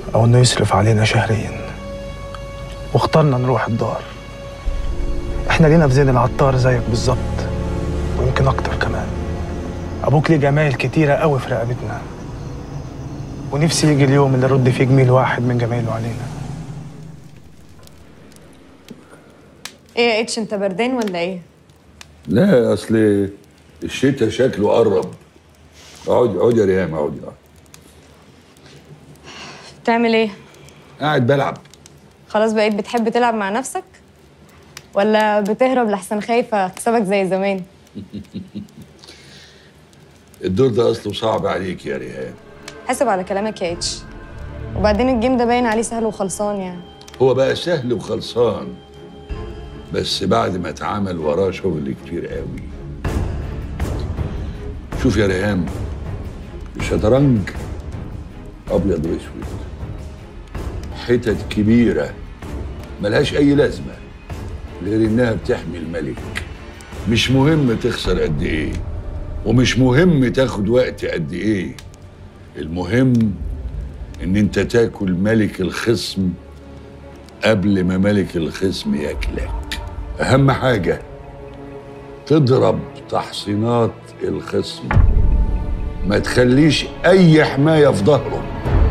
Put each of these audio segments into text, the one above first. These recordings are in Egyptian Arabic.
أو إنه يصرف علينا شهريا واخترنا نروح الدار إحنا لينا في زين العطار زيك بالظبط ويمكن أكتر كمان أبوك ليه جمايل كتيرة قوي في رقبتنا ونفسي يجي اليوم اللي رد فيه جميل واحد من جمايله علينا ايه يا اتش انت بردان ولا ايه؟ لا اصل الشتاء شكله قرب اقعدي اقعدي يا ريهام اقعدي اقعدي. بتعمل ايه؟ قاعد بلعب خلاص بقيت بتحب تلعب مع نفسك؟ ولا بتهرب لحسن خايفة اكسبك زي زمان؟ الدور ده اصله صعب عليك يا ريهام حاسب على كلامك يا اتش وبعدين الجيم ده باين عليه سهل وخلصان يعني هو بقى سهل وخلصان بس بعد ما اتعمل وراه شغل كتير قوي شوف يا ريهام الشطرنج ابيض واسود حتت كبيره ملهاش اي لازمه غير انها بتحمي الملك مش مهم تخسر قد ايه ومش مهم تاخد وقت قد ايه المهم ان انت تاكل ملك الخصم قبل ما ملك الخصم ياكلك اهم حاجه تضرب تحصينات الخصم ما تخليش اي حمايه في ظهره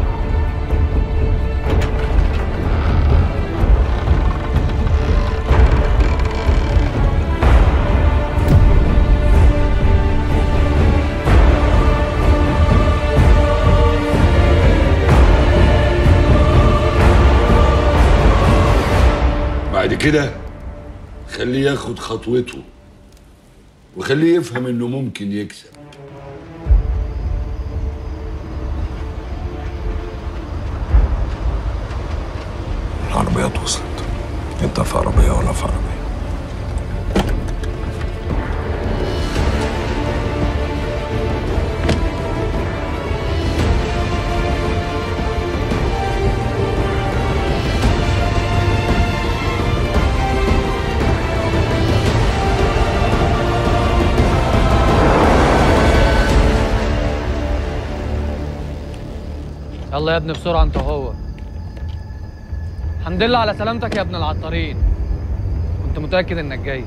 بعد كده خليه ياخد خطوته وخليه يفهم انه ممكن يكسب العربيات وصلت انت في عربية ولا في عربية يلا يا ابني بسرعة انت وهو الحمد لله على سلامتك يا ابن العطارين كنت متأكد انك جاي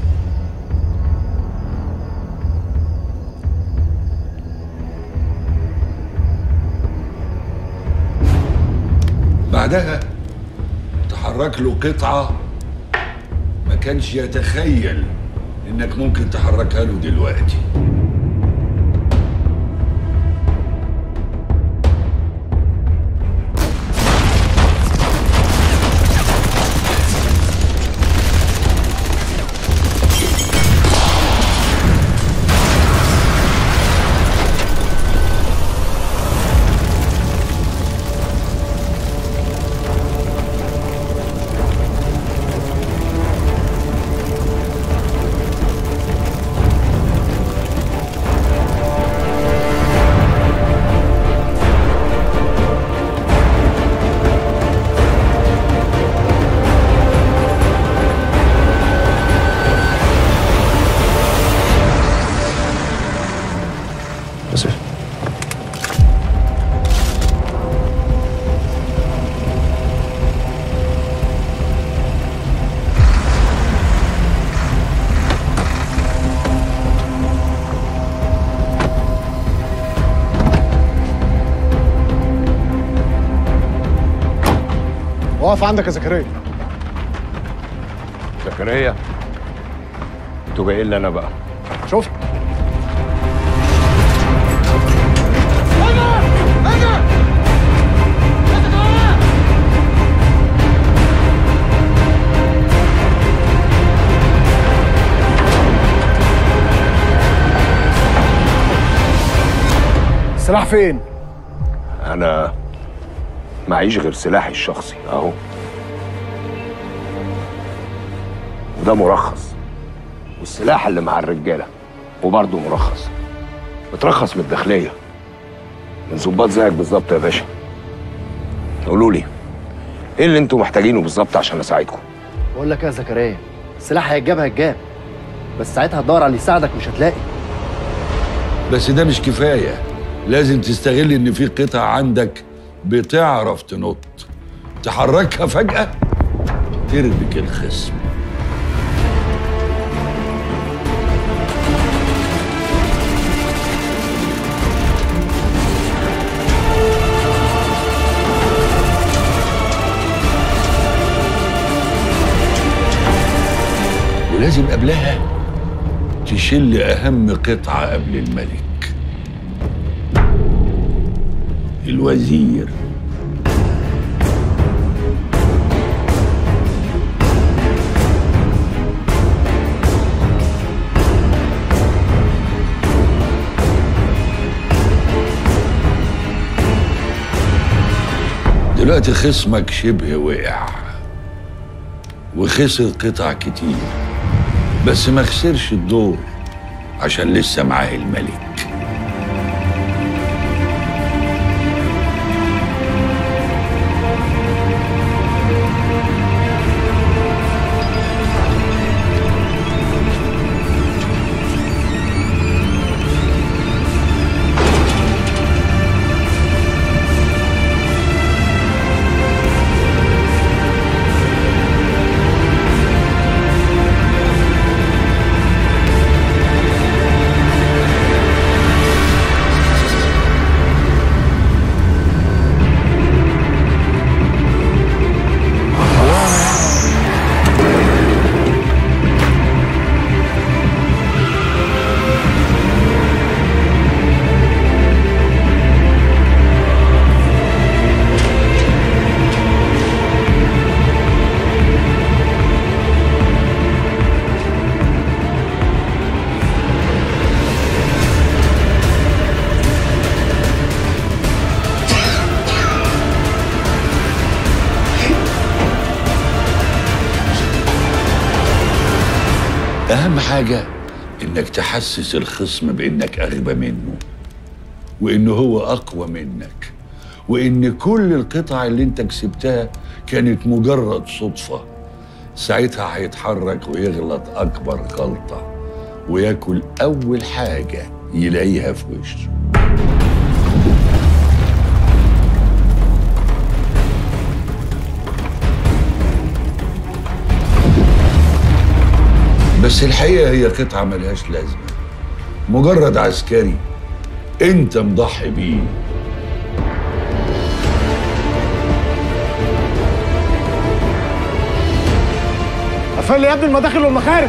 بعدها تحرك له قطعة ما كانش يتخيل انك ممكن تحركها له دلوقتي آسف واقف عندك يا زكريا زكريا انتوا جايين لي انا بقى شفت السلاح فين؟ انا معيش غير سلاحي الشخصي اهو وده مرخص والسلاح اللي مع الرجاله وبرضه مرخص مترخص من الداخليه من ظباط زيك بالظبط يا باشا قولوا لي ايه اللي انتوا محتاجينه بالظبط عشان اساعدكم بقول لك يا زكريا السلاح هيتجاب هيتجاب بس ساعتها هتدور على اللي يساعدك مش هتلاقي بس ده مش كفاية لازم تستغل ان في قطع عندك بتعرف تنط تحركها فجأة تربك الخصم ولازم قبلها تشل أهم قطعة قبل الملك الوزير دلوقتي خصمك شبه وقع وخسر قطع كتير بس ما خسرش الدور عشان لسه معاه الملك أهم حاجة إنك تحسس الخصم بإنك أغبى منه وإنه هو أقوى منك وإن كل القطع اللي أنت كسبتها كانت مجرد صدفة ساعتها هيتحرك ويغلط أكبر غلطة وياكل أول حاجة يلاقيها في وشه بس الحقيقة هي قطعة ملهاش لازمة مجرد عسكري انت مضحي بيه قفل لي يا ابني المداخل والمخارج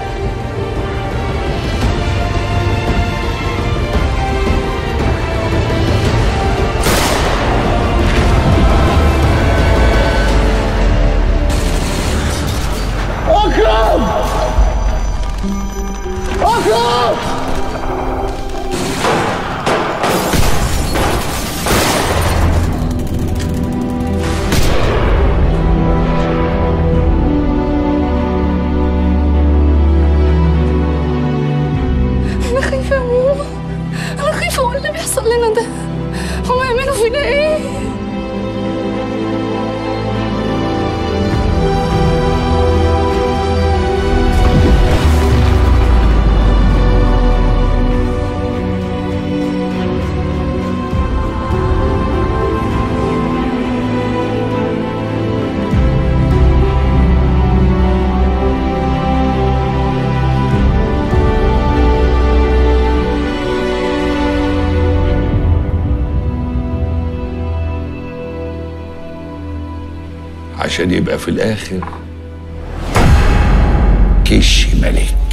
أنا خايفة يا ماما أنا خايفة هو اللي بيحصل لنا ده هما يعملوا فينا إيه؟ عشان يبقى في الآخر كش ملك